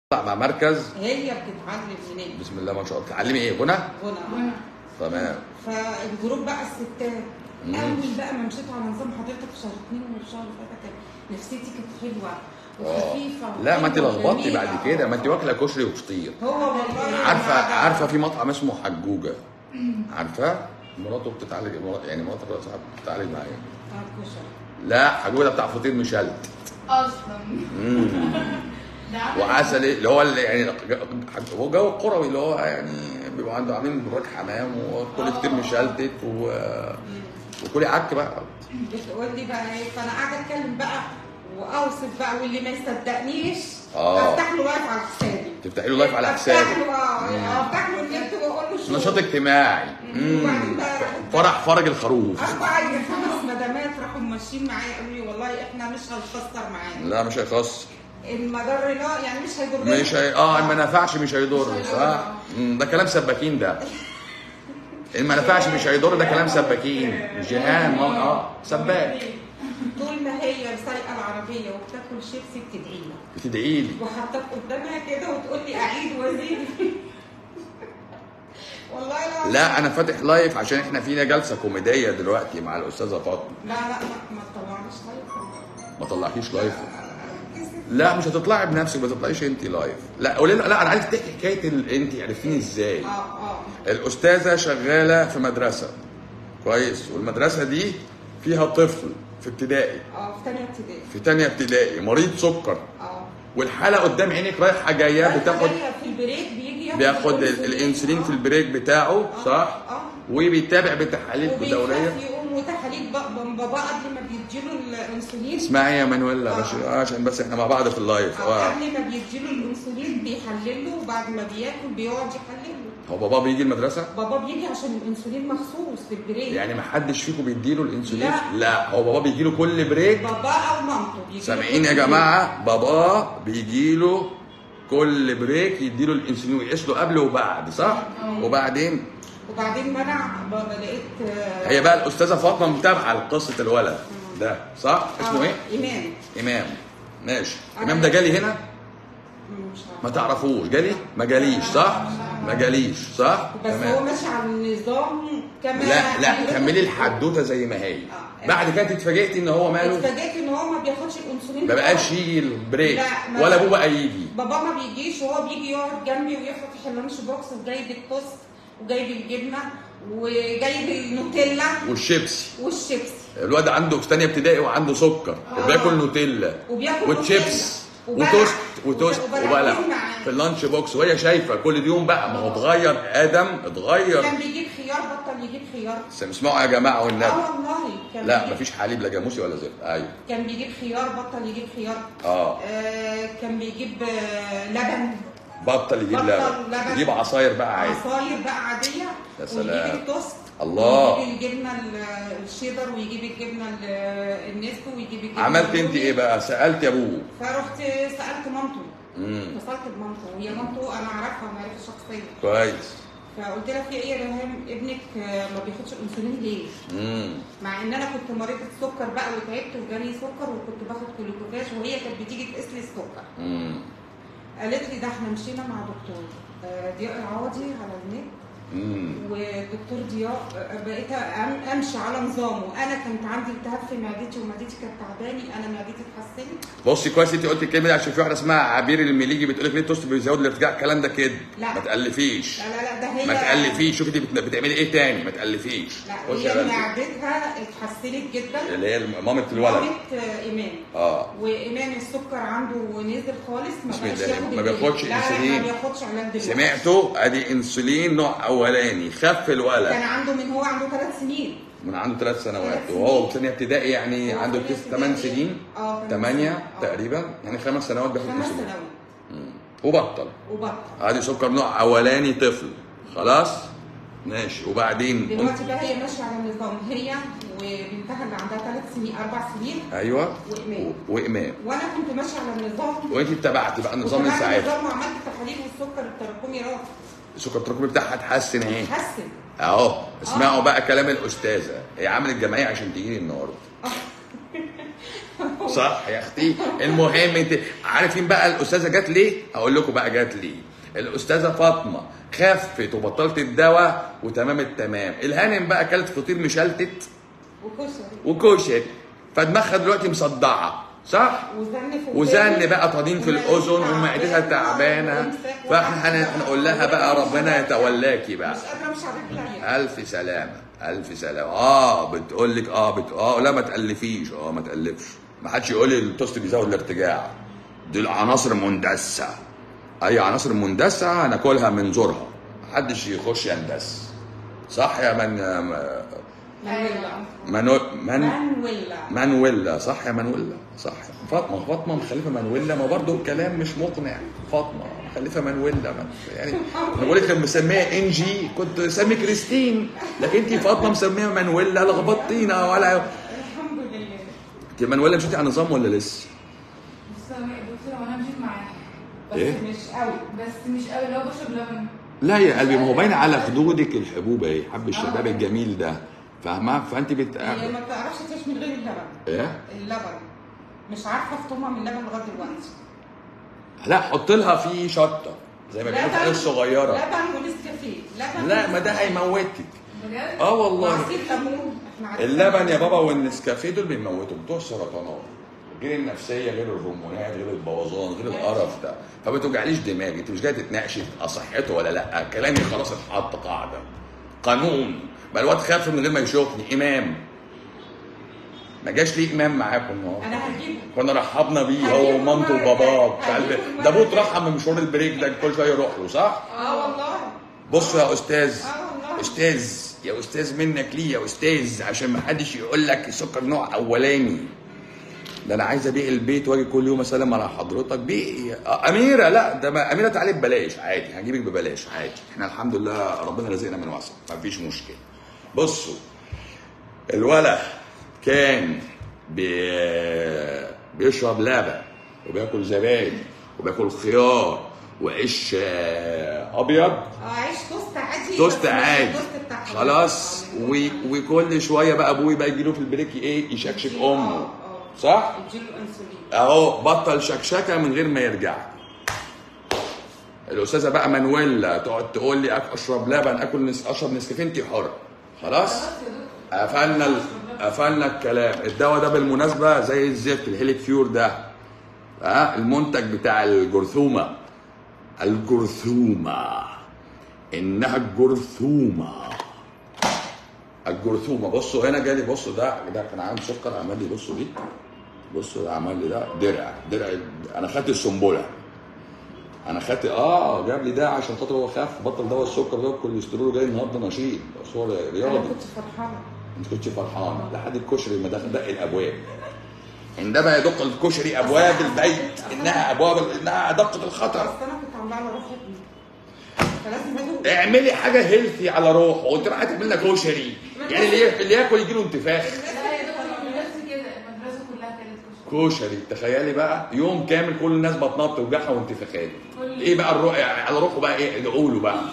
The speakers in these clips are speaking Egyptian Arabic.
طلع مع مركز هي بتتعلم منين بسم الله ما شاء الله تعلمي ايه غنى غنى تمام فالجروب بقى الستات مم. اول بقى ما مشيت على نظام حضرتك في شهر اثنين من الشهر اللي فات كان نفسيتي كانت حلوه اه وخفيفه لا ما انت وحلوة لخبطتي وجميلة. بعد كده ما انت واكله كشري وفطير هو والله عارفه أنا- عارفه في مطعم اسمه حجوجه عارفه مراته بتتعالج مرات- يعني مرات الرئيس بتتعالج معايا آه، كشري. لا حجوجه ده بتاع فطير مشلت اصلا مم. ده عامل وعسل إيه؟ اللي هو اللي يعني هو جو القروي اللي هو يعني بيبقوا عنده عاملين براك حمام وكل فطير مشلتت و... وكلي عك بقى بتقول لي بقى ايه فانا قاعده اتكلم بقى واوصف بقى واللي ما يصدقنيش آه. افتح له لايف على حسابي تفتحي له لايف على افتح حسابك له اه افتح له النت واقول له شو نشاط اجتماعي مم. وبعدين بقى فرح فرج الخروف اربع يا خمس مدامات راحوا ماشيين معايا قالوا لي والله احنا مش هنخسر معانا لا مش هيخص المضر لا يعني مش هيضرنا مش هي... اه ما نفعش مش هيضر مش هيضر. صح مم، ده كلام سباكين ده ان ما نفعش مش هيضر ده كلام سباكين جيهان ما اه سباك طول ما هي سايقه العربيه وبتاكل شيبسي بتدعي لي بتدعي لي وحطك قدامها كده وتقول لي اعيد وازيد والله لا لا انا فاتح لايف عشان احنا فينا جلسه كوميديه دلوقتي مع الاستاذه فاطمه لا لا ما ما تطلعناش لايف ما طلعكيش لايف لا مش هتطلعي بنفسك ما تطلعيش انت لايف لا قولي لها لا انا عايز تحكي حكايه ال... انت عرفتيني ازاي اه اه الاستاذه شغاله في مدرسه كويس والمدرسه دي فيها طفل في ابتدائي اه في ثانيه ابتدائي في تانية ابتدائي مريض سكر اه والحاله قدام عينك رايحه جايه بتاخد في البريك بيجي ياخد بياخد الأنسولين. الانسولين في البريك بتاعه صح اه وبيتابع بتحاليل دوريه وبيخاف يقوم وتحاليل بقى بابا قبل ما بيديله الانسولين اسمعي يا مانويلا آه. بس عشان بس احنا مع بعض في اللايف آه، اه قبل ما بيديله الانسولين بيحلله وبعد ما بياكل بيقعد يحلله هو بابا بيجي المدرسه بابا بيجي عشان الانسولين مخصوص في البريك يعني ما حدش فيكم بيديله الانسولين لا. لا هو بابا بيجي له كل بريك بابا او مامته بيجي سامعين يا جماعه بابا بيجي له كل بريك يديله الانسولين ويقيس له قبل وبعد صح وبعدين وبعدين منع بابا لقيت آه، هي بقى الاستاذه فاطمه متابعه لقصه الولد ده صح اسمه آه، ايه ايمان امام ماشي أنا- امام ده جالي هنا مش عارفة. ما تعرفوش جالي ما جاليش صح ما جاليش صح بس هو تمام ماشي على النظام كما لا لا كملي الحدوته زي ما هي آه. بعد كده اتفاجئتي ان هو ماله اتفاجئت ان هو ما بياخدش الانسولين ما بقاش بتاعه. يجي البريك لا، ما- ولا ابوه بقى يجي بابا ما بيجيش وهو بيجي يقعد جنبي ويفتح اللانش بوكس وجايب التوست وجايب الجبنه وجايب النوتيلا والشيبسي والشيبسي الواد عنده في ثانيه ابتدائي وعنده سكر وبياكل نوتيلا وبياكل وتشيبس نوتيلا. وتوست وبلح. وتوست وبلح وبلح معاه. في اللانش بوكس وهي شايفه كل يوم بقى ما هو اتغير ادم اتغير كان بيجيب خيار بطل يجيب خيار اسمعوا يا جماعه والنبي اه والله كان لا بيجيب- مفيش حليب لا جاموسي ولا زفت ايوه كان بيجيب خيار بطل يجيب خيار اه آه كان بيجيب آه لبن بطل يجيب بطل لبن لبن. يجيب عصاير بقى عادي عصاير بقى عاديه يا سلام. ويجيب التوست الله. ويجيب الجبنه ال- الشيدر ويجيب الجبنه ال- النستو ويجيب الجبنه عملت انت الرومي. ايه بقى سالت يا ابوه فرحت سالت مامته امم اتصلت بمامته وهي مامته انا اعرفها معرفه شخصيه كويس فقلت لها في ايه يا ريهام ابنك آه، ما بياخدش الانسولين ليه؟ امم مع ان انا كنت مريضه سكر بقى وتعبت وجالي سكر وكنت باخد كلوكوفاج وهي كانت بتيجي تقيس لي السكر امم قالت لي ده احنا مشينا مع دكتور آه، ضياء العوضي على النت امم والدكتور ضياء آه، بقيت أم- امشي على نظامه انا كانت عندي التهاب في معدتي ومعدتي كانت تعباني انا معدتي اتحسنت بصي كويس انت قلت الكلمه دي عشان في واحده اسمها عبير المليجي بتقول لك ليه التوست بيزود الارتجاع الكلام ده كده لا. ما تالفيش لا لا لا ده هي ما تالفيش شوفي انت بت- بتعملي ايه تاني ما تالفيش لا خش يا هي بنتي. معدتها اتحسنت جدا اللي هي مامه الولد مامة آه، ايمان اه وايمان السكر عنده نزل خالص ما بسم بقاش الله. ياخد ما ال- بياخدش لا لا انسولين. ما بياخدش علاج دلوقتي سمعتوا ادي انسولين نوع اولاني خف الولد كان عنده من هو عنده ثلاث سنين من عنده ثلاث سنوات ثلاث وهو سنين. في ثانيه ابتدائي يعني هو عنده في تس- ثمان ابتدائي. سنين اه ثمان ثمانية سنين. اه. تقريبا يعني خمس سنوات بياخد خمس انسولين سنوات مم. وبطل وبطل ادي سكر نوع اولاني طفل خلاص ماشي وبعدين دلوقتي بقى هي ماشيه على النظام هي وبنتها اللي عندها ثلاث سنين اربع سنين ايوه وإيمان. و- وايمان وانا كنت ماشيه على النظام وانت اتبعتي بقى النظام من وتبعت ساعتها النظام وعملت تحاليل والسكر التراكمي راح السكر التراكمي بتاعها اتحسن اهي اتحسن اهو اسمعوا بقى كلام الاستاذه هي عملت جمعيه عشان تيجي لي النهارده صح يا اختي المهم انت عارفين بقى الاستاذه جت ليه اقول لكم بقى جت ليه الاستاذه فاطمه خفت وبطلت الدواء وتمام التمام الهانم بقى اكلت فطير مشلتت وكشري وكشري فدماغها دلوقتي مصدعه صح وزن في وزن وداني. بقى طنين في الاذن ومعدتها تعبانه وإمساك فاحنا هن- وحاجة. هنقول لها بقى ربنا يتولاكي بقى مش قادره مش على رجليا الف سلامه الف سلامه اه بتقول لك اه بت... اه لا ما تالفيش اه ما تالفش ما حدش يقول لي التوست بيزود الارتجاع دي العناصر مندسه اي عناصر مندسه هناكلها من زورها محدش يخش يندس صح يا من مانويلا منو... من مانويلا مانويلا صح يا مانويلا صح فاطمه فاطمه مخلفه مانويلا ما برضه الكلام مش مقنع فاطمه مخلفه مانويلا ما يعني انا بقول لك لما مسميها انجي كنت سمي كريستين لكن انت فاطمه مسميها مانويلا لخبطتينا ولا الحمد لله انت مانويلا مشيتي على نظام ولا لسه؟ بص يا دكتور وانا مشيت معاها بس إيه؟ مش قوي بس مش قوي اللي هو بشرب لبن لا يا قلبي ما هو باين على خدودك الحبوب اهي حب الشباب الجميل ده فاهمه فانت بت هي ما بتعرفش تعيش من غير اللبن ايه اللبن مش عارفه افطمها من اللبن لغايه دلوقتي لا حط لها فيه شطه زي ما بيقولوا في الصغيره لبن ونسكافيه لبن لا ما ده هيموتك بجد اه والله وعصير ليمون احنا عارفين اللبن يا بابا والنسكافيه دول بيموتوا بتوع سرطانات غير النفسيه غير الهرمونات غير البوظان غير القرف ده فما توجعليش دماغي انت مش جايه تتناقشي في صحته ولا لا كلامي خلاص اتحط قاعده قانون بقى الواد خاف من غير ما يشوفني امام ما جاش ليه امام معاكم النهارده انا هجيبه كنا رحبنا بيه هو هجيبه ومامته مرة وباباه تانية. بتاع الب- هجيبه ده مرة ابوه اترحم من مشوار البريك ده كل شويه يروح له صح؟ اه والله بصوا يا استاذ اه والله استاذ يا استاذ منك ليه يا استاذ عشان ما حدش يقول لك السكر نوع اولاني ده انا عايز ابيع البيت واجي كل يوم اسلم على حضرتك بيع آه، اميره لا ده ما اميره تعالي ببلاش عادي هجيبك ببلاش عادي احنا الحمد لله ربنا رزقنا من واسع ما فيش مشكله بصوا الولد كان بي... بيشرب لبن وبياكل زبادي وبياكل خيار وعيش آه، ابيض اه عيش توست عادي توست بس مش عادي التوست بتاع حضرتك. خلاص و... وكل شويه بقى ابوي بقى يجي له في البريك ايه يشكشك اه، امه اه. صح يديله انسولين اهو بطل شكشكه من غير ما يرجع الاستاذه بقى مانويلا تقعد تقول لي أك- اشرب لبن اكل نس... اشرب نسكافيه انت حر خلاص خلاص يا دكتور قفلنا ال... قفلنا الكلام الدواء ده بالمناسبه زي الزفت الهيليك فيور ده ها المنتج بتاع الجرثومه الجرثومه انها الجرثومه الجرثومه بصوا هنا جالي بصوا ده ده كان عنده سكر عمل لي بصوا دي بصوا ده عمل لي ده درع درع انا خدت السنبله انا خدت اه جاب لي ده عشان خاطر هو خاف بطل دواء السكر ده والكوليسترول جاي النهارده نشيط بس هو انا رياضي كنت فرحانه انت كنتش فرحان لحد الكشري ما دخل دق الابواب عندما يدق الكشري ابواب البيت انها ابواب انها دقه الخطر بس انا كنت عامله على روح ابني فلازم ادوق اعملي حاجه هيلثي على روح وانت راح تعمل لك كشري يعني اللي اللي ياكل يجي له انتفاخ لا يا دكتور المدرسة كده المدرسة كلها كانت كشري كشري تخيلي بقى يوم كامل كل الناس بطنها بتوجعها وانتفاخات كل- ايه بقى الروح يعني على روحه بقى ايه ادعوا له بقى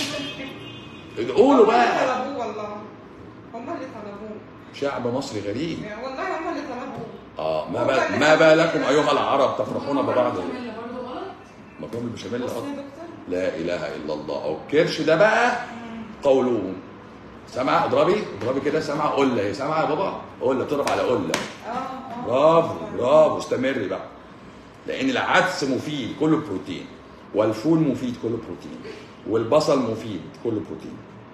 ادعوا له هم اللي بقى طلبوه والله هم اللي طلبوه شعب مصري غريب يعني والله هم اللي طلبوه اه ما بال ما بالكم ايها العرب تفرحون ببعض اللي برضه غلط مكرونه بالبشاميل بص اه يا دكتور لا اله الا الله او الكرش ده بقى قولون سامعه اضربي اضربي كده سامعه قله هي سامعه يا بابا قله بتضرب على قله اه اه برافو برافو استمري بقى لان العدس مفيد كله بروتين والفول مفيد كله بروتين والبصل مفيد كله بروتين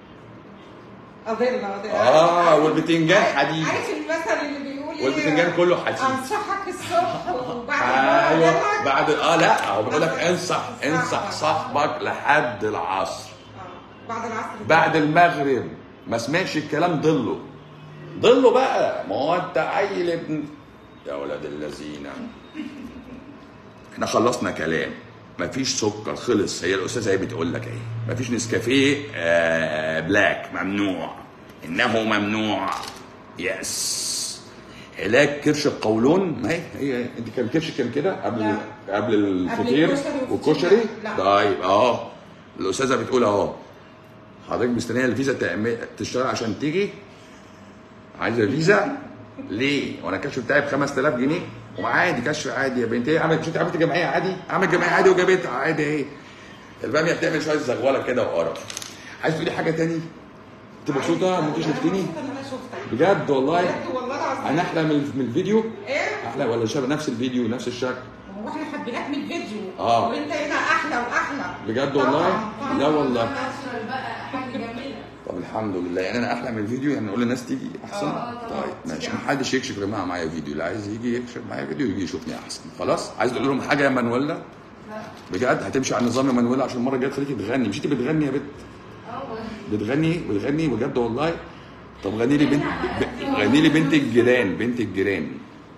اضل اضل اه والبتنجان حديد عارف المثل اللي بيقول ايه والبتنجان كله حديد انصحك الصبح وبعد ايوه ما بعد اه لا هو بيقول لك انصح انصح صاحبك لحد العصر آه، بعد العصر بعد المغرب ما سمعش الكلام ضله ضله بقى ما هو انت عيل ابن يا ولاد الذين احنا خلصنا كلام مفيش سكر خلص هي الاستاذه هي بتقول لك ايه مفيش نسكافيه آه بلاك ممنوع انه ممنوع يس علاج كرش القولون ما هي هي انت كان كرش كان كده قبل لا. قبل الفطير الكشري والكشري لا. طيب اه الاستاذه بتقول اهو حضرتك مستنيه الفيزا تعمل تشتغل عشان تيجي عايزه فيزا ليه؟ وانا الكشف بتاعي ب 5000 جنيه وعادي كشف عادي يا بنتي عملت مش انت عملت جمعيه عادي؟ عملت جمعيه عادي وجابتها عادي اهي الباميه بتعمل شويه زغوله كده وقرف عايز تقولي حاجه تاني؟ انت مبسوطه ان انت شفتني؟ أنا مبسوطة إن انا شفتك بجد والله بجد والله العظيم انا احلى من من الفيديو ايه احلى ولا شبه نفس الفيديو نفس الشكل هو احنا حبيناك من الفيديو آه. وانت هنا احلى واحلى بجد والله؟ طبعاً، طبعاً. لا والله. ناتشورال بقى حاجه جميله طب الحمد لله يعني انا احلى من الفيديو يعني نقول للناس تيجي احسن آه، طبعاً. طيب ماشي محدش يكشف يا جماعه معايا فيديو اللي عايز يجي يكشف معايا فيديو يجي يشوفني احسن خلاص عايز تقول لهم حاجه يا مانويلا لا بجد هتمشي على النظام يا مانويلا عشان المره الجايه تخليكي تغني مش انت بتغني يا بت اه بتغني بتغني بجد والله طب غني لي بنت ب- غني لي بنت الجيران بنت الجيران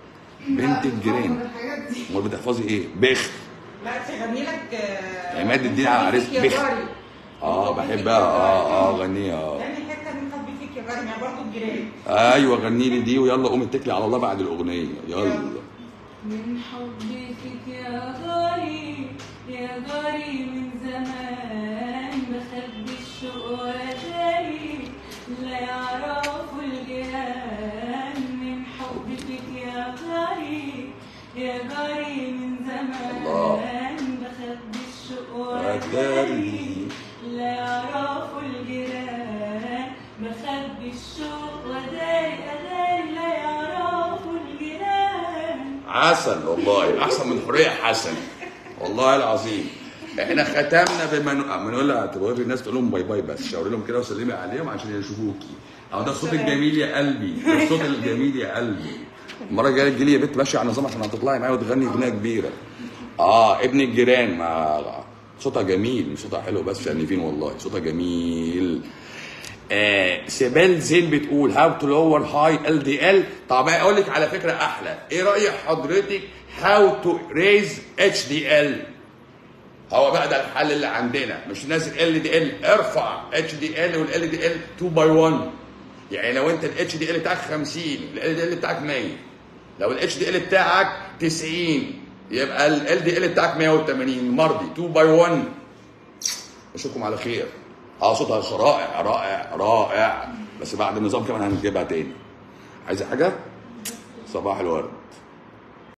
بنت الجيران الحاجات دي امال بتحفظي ايه بخ لا تغني لك آه، عماد الدين على عريس حبيبك يا بخ. جاري. اه حبيبك بحبها يا اه اه جاري. غنيها اه يعني حته من حبيبك يا جاري ما برضه الجيران ايوه غني لي دي ويلا قومي اتكلي على الله بعد الاغنيه يلا من حبي فيك يا غالي يا غالي من زمان بخبي الشوق وداري لا يعرفوا الجيران من حبي فيك يا غالي يا غالي من الله. زمان بخبي الشوق وداري. وداري لا يعرفوا الجيران بخبي الشوق وداري أداري لا يعرفوا الجيران عسل والله احسن من حوريه حسن والله العظيم احنا ختمنا بمن بنقول لها توري الناس تقول لهم باي باي بس شاوري لهم كده وسلمي عليهم عشان يشوفوكي اهو ده الصوت الجميل يا قلبي ده الصوت الجميل يا قلبي المره الجايه تجي لي يا بنت ماشيه على النظام عشان هتطلعي معايا وتغني اغنيه كبيره اه ابن الجيران ما صوتها جميل مش صوتها حلو بس شنيفين والله صوتها جميل آه سيبال زين بتقول هاو تو لور هاي ال دي ال طب اقول لك على فكره احلى ايه راي حضرتك هاو تو ريز اتش دي ال هو بقى ده الحل اللي عندنا مش نازل ال دي ال ارفع اتش دي ال والال دي ال 2 باي 1 يعني لو انت الاتش دي ال بتاعك 50 الال دي ال بتاعك 100 لو الاتش دي ال بتاعك 90 يبقى ال دي ال بتاعك 180 مرضي 2 باي 1 اشوفكم على خير اه صوتها رائع رائع رائع بس بعد النظام كمان هنجيبها تاني عايزه حاجه صباح الورد